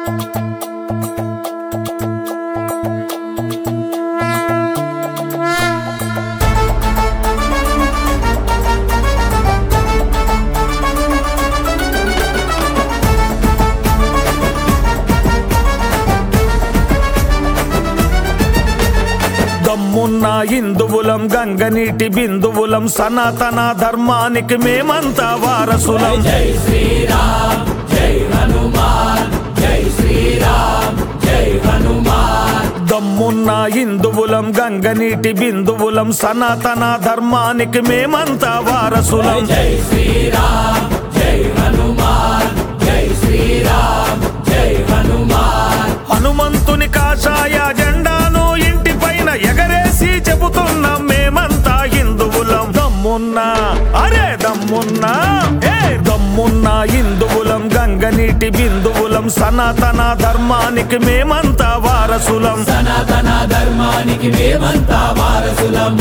దమ్మున్న హిందువులం గంగనీటి బిందువులం సనాతన ధర్మానికి మేమంతా వారసులం జై శ్రీరామ్ జై హనుమాన్ జై శ్రీరామ్ జై హనుమాన్ దమ్మున్న హిందువులం గంగనీటి బిందువులం సనాతన ధర్మానికి మేమంతా వారసులం జై శ్రీరామ్ జై హనుమాన్ జై శ్రీరామ్ జై హనుమాన్ హనుమంతుని కాషాయ జెండాను ఇంటి పైన ఎగరేసి చెబుతున్నాం మేమంతా హిందువులం దమ్మున్నా అరే దమ్మున్నా ఏ దమ్మున్నా హిందువులం గంగనీటి బిందువులం సనాతన ధర్మానికి మేమంతా వారసులం సనాతన ధర్మానికి మేమంతా వారసులం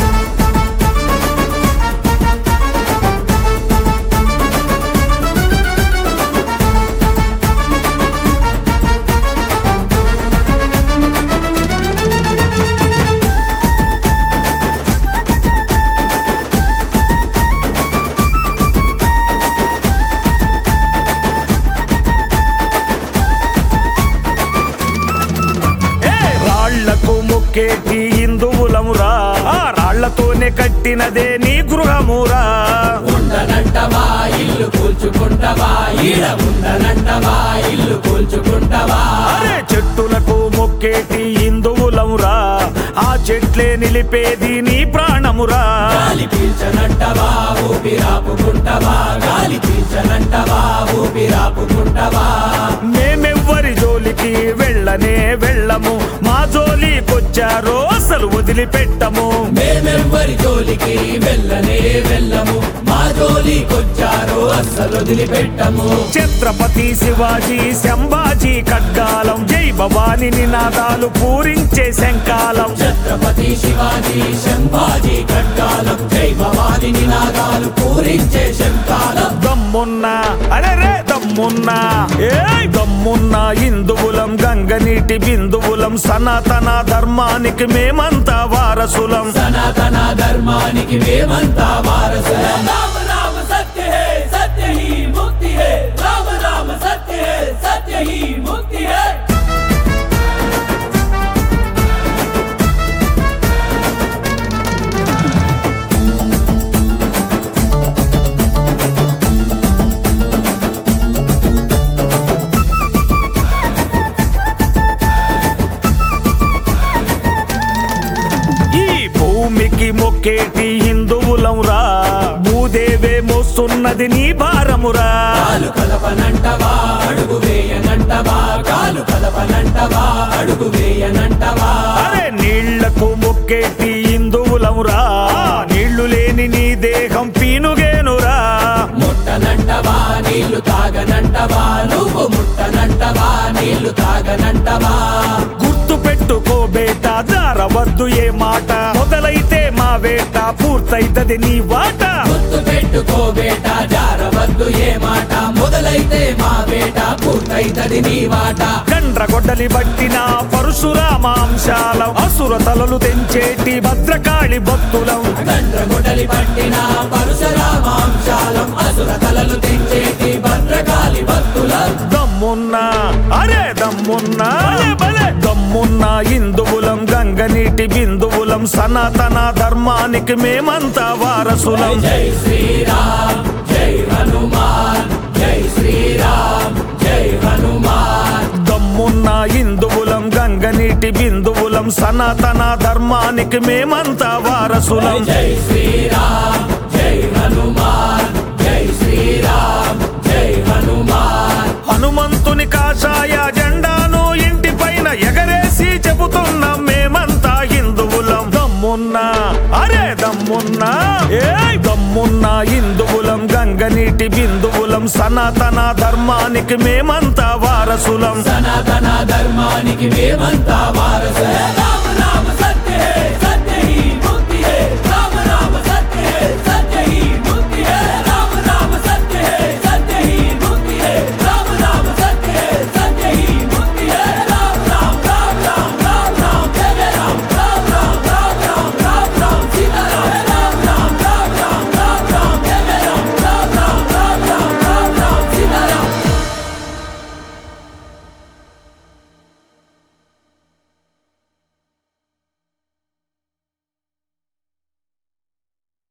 ఏ రాళ్లకు ముక్కేటి హిందువులమురా ఆ రాళ్లతోనే కట్టినదే నీ గృహమురా ఉండనంటవా ఇల్లు కూల్చుకుంటవా ఈడ ఉండనంటవా ఇల్లు కూల్చుకుంటవా అరే చెట్టులకు మొక్కేటి హిందువులమురా ఆ చెట్లే నిలిపేది నీ ప్రాణమురా గాలి పీల్చనంటవా ఊపిరాపుకుంటవా గాలి పీల్చనంటవా ఊపిరాపుకుంటవా మేమెవ్వరి జోలికి వెళ్ళనే వెళ్ళము మా జోలికొచ్చారో అసలు వదిలిపెట్టము మేమెవ్వరి జోలికి వెళ్ళనే వెళ్ళము మా జోలికొచ్చారో అస్సలు వదిలిపెట్టము ఛత్రపతి శివాజీ శంభాజీ ఖడ్గాలం జై భవాని నినాదాలు పూరించే శంకాలం ఛత్రపతి శివాజీ శంభాజీ ఖడ్గాలం జై భవాని నినాదాలు పూరించే శంకాలం దమ్మున్నా అరే రే దమ్మున్నా ఏ దమ్మున్నా హిందువులం గంగనీటి బిందువులం సనాతన ధర్మానికి మేమంతా వారసులం సనాతన ధర్మానికి మేమంతా వారసులం రామ రామ సత్య హే సత్య హీ ముక్తి హే రామ రామ సత్య హే సత్య హీ ముక్తి హే ఈ భూమికి మొక్కేటి హిందువులం రా భూదేవే మోస్తున్నది నీ భారమురా కాలు కలపనంటవా అడుగు వేయనంటవా కాలు కలపనంటవా అడుగు వేయనంటవా అరే నీళ్లకు మొక్కేటి హిందువులం రా నీళ్లు లేని నీ దేహం పీనుగేనురా ముట్టనంటవా నీళ్లు తాగనంటవా నువ్వు ముట్టనంటవా నీళ్లు తాగనంటవా గుర్తు పెట్టుకో బేట జారవద్దు ఏ మాట మొదలైతే మా వేట పూర్తయితది నీ వాట గుర్తు పెట్టుకో బేట జారవద్దు ఏ మాట మొదలైతే మా బేట పూర్తయితది నీ వాట కండ్ర గొడ్డలి బట్టిన పరశురామాంశాలం అసుర తలలు తెంచేటి భద్రకాళి భక్తులం గండ్రగొడలి పట్టిన పరశురామాంశాలం అసుర తలలు తెంచేటి భద్రకాళి భక్తులం దమ్మున్నా అరే దమ్మున్నా భలే, భలే. దమ్మున్నా హిందువులం గంగనీటి బిందువులం సనాతన ధర్మానికి మేమంతా వారసులం జై శ్రీరామ్ జై హనుమాన్ జై శ్రీరామ్ జై హనుమాన్ దమ్మున్నా హిందువులం గంగనీటి బిందువులం సనాతన ధర్మానికి మేమంతా వారసులం జై శ్రీరామ్ జై హనుమాన్ జై శ్రీరామ్ జై హనుమాన్ హనుమంతుని కాషాయ జెండాను ఇంటి పైన ఎగరేసి చెబుతున్నాం మేమంతా హిందువులం దమ్మున్నా అరే దమ్మున్నా ఏ దమ్మున్నా హిందువులం గంగనీటి బిందువులం సనాతన ధర్మానికి మేమంతా వారసులం సనాతన ధర్మానికి మేమంతా వారసులం